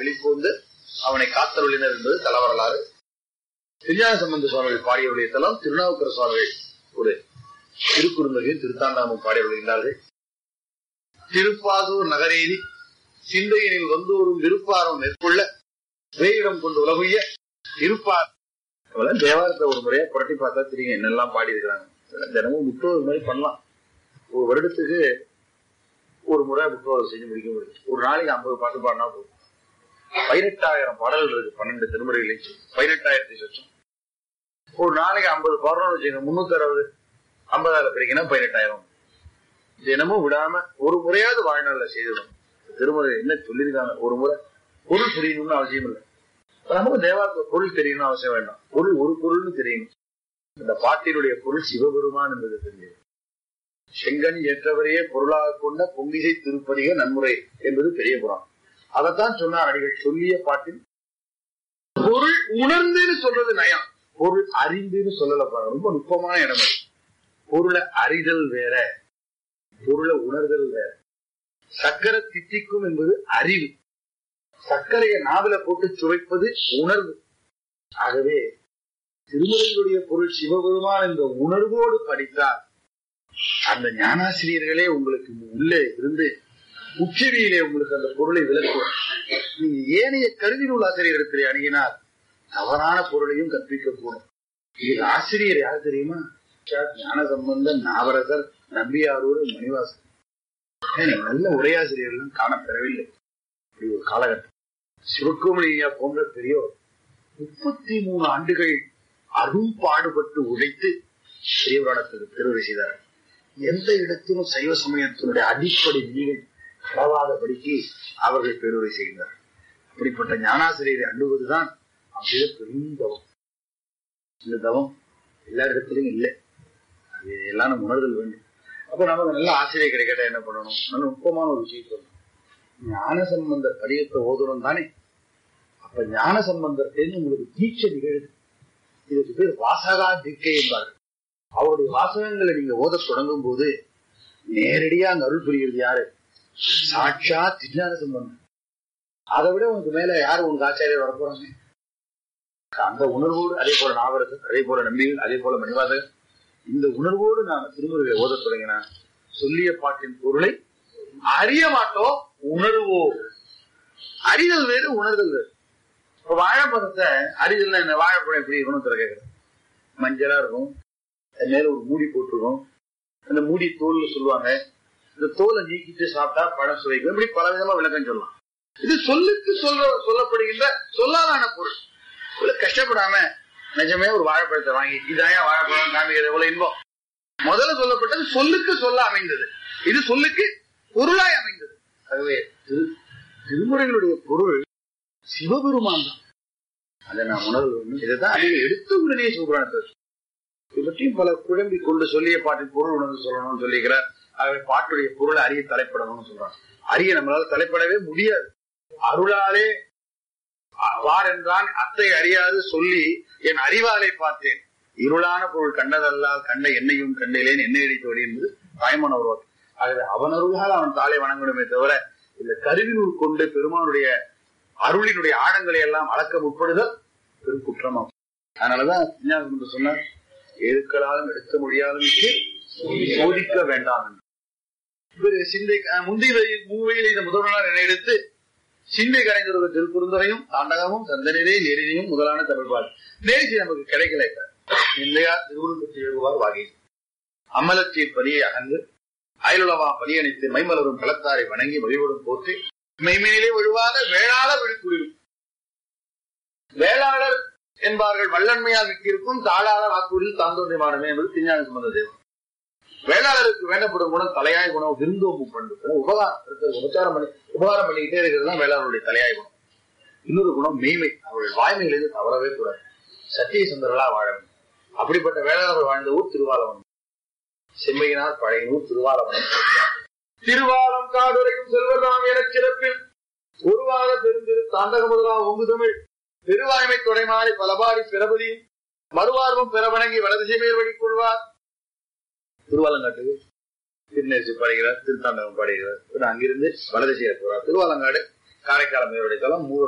வெளிப்போந்து அவனை காத்தருளினர் என்பது தல வரலாறு திருஞான சம்பந்த சுவாமிகள் பாடியவருடைய தலம் திருநாவுக்கர சுவாமிகள் ஒரு திருக்குறுந்தகையும் திருத்தாண்டாமும் பாடி வருகின்றார்கள் திருப்பாதூர் நகரேறி சிந்தையினில் வந்தோறும் விருப்பாரம் மேற்கொள்ள வேயிடம் கொண்டு உலகுய இருப்பார் அவெல்லாம் தேவாரத்தை ஒரு முறையா புரட்டி பார்த்தா தெரியும் என்னெல்லாம் பாடி இருக்கிறாங்க தினமும் முற்றோது மாதிரி பண்ணலாம் ஒரு வருடத்துக்கு ஒரு முறை முற்றோது செஞ்சு முடிக்க முடியும் ஒரு நாளைக்கு ஐம்பது பாட்டு பாடினா போதும் பதினெட்டாயிரம் பாடல்கள் இருக்கு பன்னெண்டு திருமுறைகளை பதினெட்டாயிரத்தி லட்சம் ஒரு நாளைக்கு ஐம்பது பாடணும்னு வச்சுக்கோங்க முன்னூத்தி அறுபது ஐம்பதாயிரம் பிரிக்கினா பதினெட்டாயிரம் தினமும் விடாம ஒரு முறையாவது வாழ்நாள்ல செய்திடும் திருமுறை என்ன சொல்லியிருக்காங்க ஒரு முறை பொருள் தெரியணும்னு அவசியம் இல்லை நமக்கு தேவாரத்துல பொருள் தெரியணும்னு அவசியம் வேண்டாம் பொருள் ஒரு பொருள்னு தெரியணும் இந்த பாட்டினுடைய பொருள் சிவபெருமான் என்பது தெரியும் செங்கன் ஏற்றவரையே பொருளாக கொண்ட பொங்கிசை திருப்பதிக நன்முறை என்பது பெரிய புறான் அதைத்தான் சொன்னார் அடிகள் சொல்லிய பாட்டில் பொருள் உணர்ந்துன்னு சொல்றது நயம் பொருள் அறிந்துன்னு சொல்லல பாருங்க ரொம்ப நுட்பமான இடம் அது. பொருளை அறிதல் வேற பொருளை உணர்தல் வேற சக்கரை தித்திக்கும் என்பது அறிவு சர்க்கரையை நாவில போட்டு சுவைப்பது உணர்வு ஆகவே திருமுறைகளுடைய பொருள் சிவபெருமான் என்ற உணர்வோடு படித்தால் அந்த ஞானாசிரியர்களே உங்களுக்கு உள்ளே இருந்து உச்சவியிலே உங்களுக்கு அந்த பொருளை விளக்குவார் நீங்க ஏனைய கருவி நூல் ஆசிரியரிடத்திலே அணுகினால் தவறான பொருளையும் கற்பிக்கக்கூடும் இது ஆசிரியர் யார் தெரியுமா சாட்சாத் ஞான சம்பந்தன் நாவரசர் நம்பியாரூர் மணிவாசன் ஏன் நல்ல உரையாசிரியர்களும் காணப்பெறவில்லை இப்படி ஒரு காலகட்டம் சிவக்குமணியா போன்ற பெரியோர் முப்பத்தி மூணு ஆண்டுகள் அரும் பாடுபட்டு உழைத்து பெரியவராடத்துக்கு பெருவரை செய்தார் எந்த இடத்திலும் சைவ சமயத்தினுடைய அடிப்படை நீங்கள் பரவாதபடிக்கு அவர்கள் பெருவரை செய்கிறார் அப்படிப்பட்ட ஞானாசிரியரை அண்டுவதுதான் அப்படியே பெரும் தவம் இந்த தவம் எல்லா இடத்திலும் இல்லை அது எல்லாம் நம்ம உணர்தல் வேண்டும் அப்ப நமக்கு நல்ல ஆசிரியர் கிடைக்கட்ட என்ன பண்ணணும் நல்ல நுட்பமான ஒரு விஷயம் சொல்லணும் ஞான சம்பந்தர் படியத்தை ஓதுறோம் தானே அப்ப ஞான சம்பந்தர்கிட்ட உங்களுக்கு தீட்சை நிகழுது இதுக்கு பேர் வாசகா தீட்சை என்பார்கள் அவருடைய வாசகங்களை நீங்க ஓத தொடங்கும் போது நேரடியா அங்க அருள் புரிகிறது யாரு சாட்சா திருஞான சம்பந்தம் அதை விட உனக்கு மேல யாரு உனக்கு ஆச்சாரியர் வரப்போறாங்க அந்த உணர்வோடு அதே போல நாவரசர் அதே போல நம்பிகள் அதே போல மணிவாசகர் இந்த உணர்வோடு நாம திருமுறைகளை ஓதத் தொடங்கினா சொல்லிய பாட்டின் பொருளை அறிய மாட்டோம் உணர்வோம் அறிதல் வேறு உணர்தல் வேறு இப்ப வாழைப்பழத்தை அறிதல்னா என்ன வாழைப்பழம் எப்படி இருக்கணும் திற கேட்கிறேன் மஞ்சளா இருக்கும் அது மேல ஒரு மூடி போட்டிருக்கும் அந்த மூடி தோல்னு சொல்லுவாங்க இந்த தோலை நீக்கிட்டு சாப்பிட்டா பழம் சுவைக்கும் இப்படி பல விதமா விளக்கம் சொல்லலாம் இது சொல்லுக்கு சொல்ல சொல்லப்படுகின்ற சொல்லாதான பொருள் இவ்வளவு கஷ்டப்படாம நிஜமே ஒரு வாழைப்பழத்தை வாங்கி இதாயா வாழைப்பழம் காமிக்கிறது எவ்வளவு இன்பம் முதல்ல சொல்லப்பட்டது சொல்லுக்கு சொல்ல அமைந்தது இது சொல்லுக்கு பொருளாய் அமைந்தது ஆகவே திரு- திருமுறைகளுடைய பொருள் சிவபெருமான் தான் அதை நான் உணர்வு வேண்டும் இதைதான் அதிக எடுத்த உடனே சிவபுராணத்தை இது பற்றியும் பல குழம்பி கொண்டு சொல்லிய பாட்டின் பொருள் உணர்ந்து சொல்லணும்னு சொல்லிக்கிறார் ஆகவே பாட்டுடைய பொருளை அறிய தலைப்படணும்னு சொல்றாங்க அறிய நம்மளால தலைப்படவே முடியாது அருளாலே அ- வார் என்றான் அத்தை அறியாது சொல்லி என் அறிவாலை பார்த்தேன் இருளான பொருள் கண்டதல்லால் கண்ட என்னையும் கண்டேன் என்ன இடித்தோடி என்பது தாய்மன் உருவாக்கு ஆகவே அவன் அருளால் அவன் தாளை வணங்கணுமே தவிர இந்த கருவினூர் கொண்டு பெருமானுடைய அருளினுடைய ஆழங்களை எல்லாம் அளக்க முற்படுதல் பெரும் குற்றமாகும் அதனாலதான் விஞ்ஞானம் என்று சொன்னார் எழுக்களாலும் எடுக்க முடியாலும் சோதிக்க வேண்டாம் என்று. இவரு சிந்தை அஹ், முந்தைய வரி- மூவையில் இந்த முதல்வனார் என எடுத்து சிந்தை கரைந்தொரு திருக்குறுந்தரையும் தாண்டகமும் சந்தனிலே நெறினையும் முதலான தமிழ்பாடு நேரிசி நமக்கு கிடைக்கல இப்ப. இல்லையா திருவுருள் எழுதுவார் வாகி அமலத்தை பணியை அகன்று அயலுளவா பணியணித்து மைமலரும் களத்தாரை வணங்கி வழிபடும் போற்றி மெய்மையிலே ஒழுவாத வேளாளர் விழிப்புரியும் வேளாளர் என்பார்கள் வல்லன்மையால் மிக்கிருக்கும் தாளாளர் ஆக்கூரில் தாந்தோன்றி மாடமே என்பது திருஞான சம்பந்த தேவன் வேளாளருக்கு வேண்டப்படும் குணம் தலையாய குணம் விருந்தோம்பு பண்பு உபகாரம் இருக்கிறது, உபச்சாரம் பண்ணி உபகாரம் பண்ணிக்கிட்டே இருக்கிறது தான் வேளாளருடைய தலையாய குணம் இன்னொரு குணம் மெய்மை அவருடைய வாய்மையிலிருந்து தவறவே கூடாது சத்திய சுந்தரலா வாழ வேண்டும் அப்படிப்பட்ட வேளாளர் வாழ்ந்த ஊர் திருவாலவனம் செம்மையினார் பழைய ஊர் திருவாலவனம் திருவாலம் காடுரையும் செல்வதாம் என சிறப்பில் உருவாக பெருந்திரு தாண்டக முதலா ஒங்கு தமிழ் பெருவாய்மை தொடைமாறி பலபாடி பிறபதி மறுவார்வம் பெறவணங்கி வலதிசை மேல் வழி கொள்வார் திருவாலங்காட்டுக்கு திருநெல்சி பாடுகிறார் திருத்தாண்டகம் பாடுகிறார் பின்னர் அங்கிருந்து வலதிசையை போறார் திருவாலங்காடு காரைக்கால் மேலுடைய தலம் மூவர்